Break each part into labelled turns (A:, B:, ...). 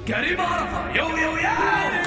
A: كريم عرفة يو يو يا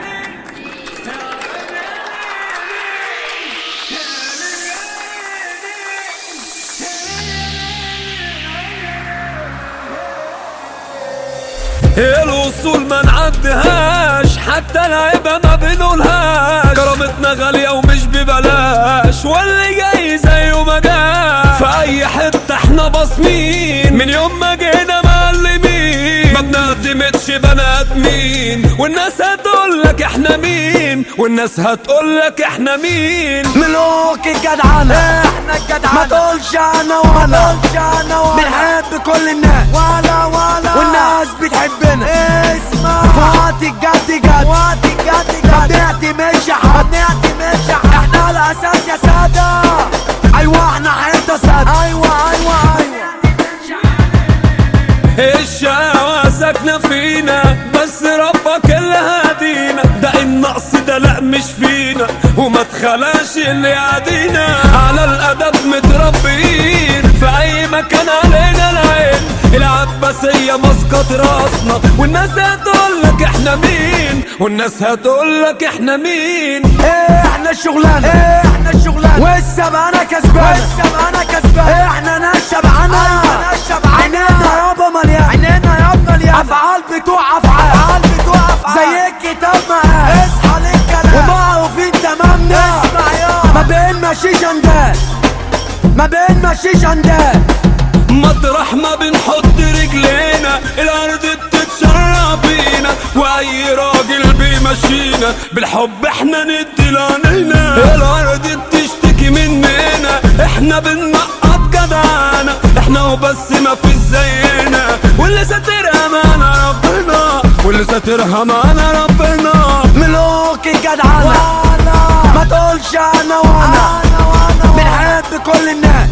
B: الوصول ما نعدهاش حتى العيبة ما بنقولهاش كرامتنا غالية ومش ببلاش واللي جاي زيه ما جاش في أي حتة احنا باصمين من يوم ما جينا معلمين ما بنعتمدش بني آدمين والناس هتقولك احنا مين والناس هتقولك احنا مين
C: ملوك الجدعنة احنا الجدعنة ما تقولش انا وانا بنحب كل الناس ولا ولا والناس بتحبنا اسمع وقت الجد جد وقت الجد جد ما بنعتمدش حد ما بنعتمدش حد احنا الاساس يا سادة ايوه احنا حيطة سادة ايوه ايوه ايوه
B: الشقاوة ساكنة فينا بس ربك اللي هادينا ده النقص ده لا مش فينا وما تخلاش اللي يعدينا على الأدب متربيين في أي مكان علينا العين العباسية مسقط راسنا والناس هتقولك احنا مين والناس هتقولك احنا مين
C: احنا الشغلانة احنا الشغلانة والسبعانة كسبانة والسبعانة كسبانة احنا ناس شبعانة ناس شبعانة عينينا يابا مليان عينينا يابا مليان افعال بتوع افعال افعال بتوع افعال زي الكتاب معاه اصحى للكلام ومعروفين تمامنا اسمع يا ما بين ماشيش اندال ما بين ماشيش اندال
B: مطرح ما بنحط رجلينا الارض بتتشرب بينا واي راجل بيمشينا بالحب احنا ندي لعنينا الارض بتشتكي مننا احنا بننقط جدعانا احنا وبس ما في زينا واللي ساترها معانا ربنا واللي ساترها معانا ربنا
C: ملوك الجدعنة ما تقولش انا وانا بنحب كل الناس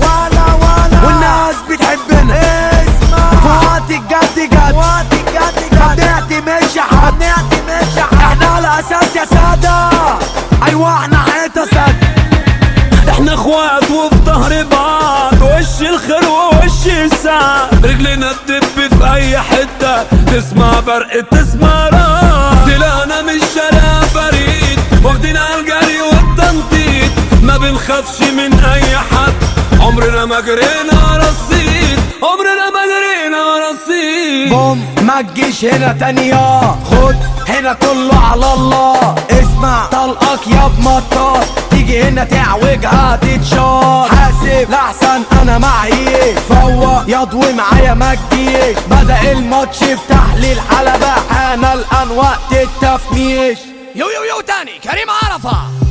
C: والناس بتحبنا في وقت الجد جد ما بنعتمدش حد احنا الاساس يا سادة ايوه احنا حيطة سد
B: احنا اخوات وفي ظهر بعض وش الخير ووش السعد رجلنا تدب في اي حتة تسمع برق تسمع رعد طلعنا من الشارع فريد واخدين على الجري والتنطيط ما بنخافش من اي حد عمرنا ما جرينا ورا الصيد عمرنا ما جرينا ورا الصيد
C: بوم ما تجيش هنا تانية خد هنا كله على الله اسمع طلقك يا بمطار تيجي هنا تعوجها تتشار حاسب لحسن انا معي فوق يضوي معايا ما تجيش بدأ الماتش افتح لي الحلبة حان الان وقت التفنيش
A: يو يو يو تاني كريم عرفة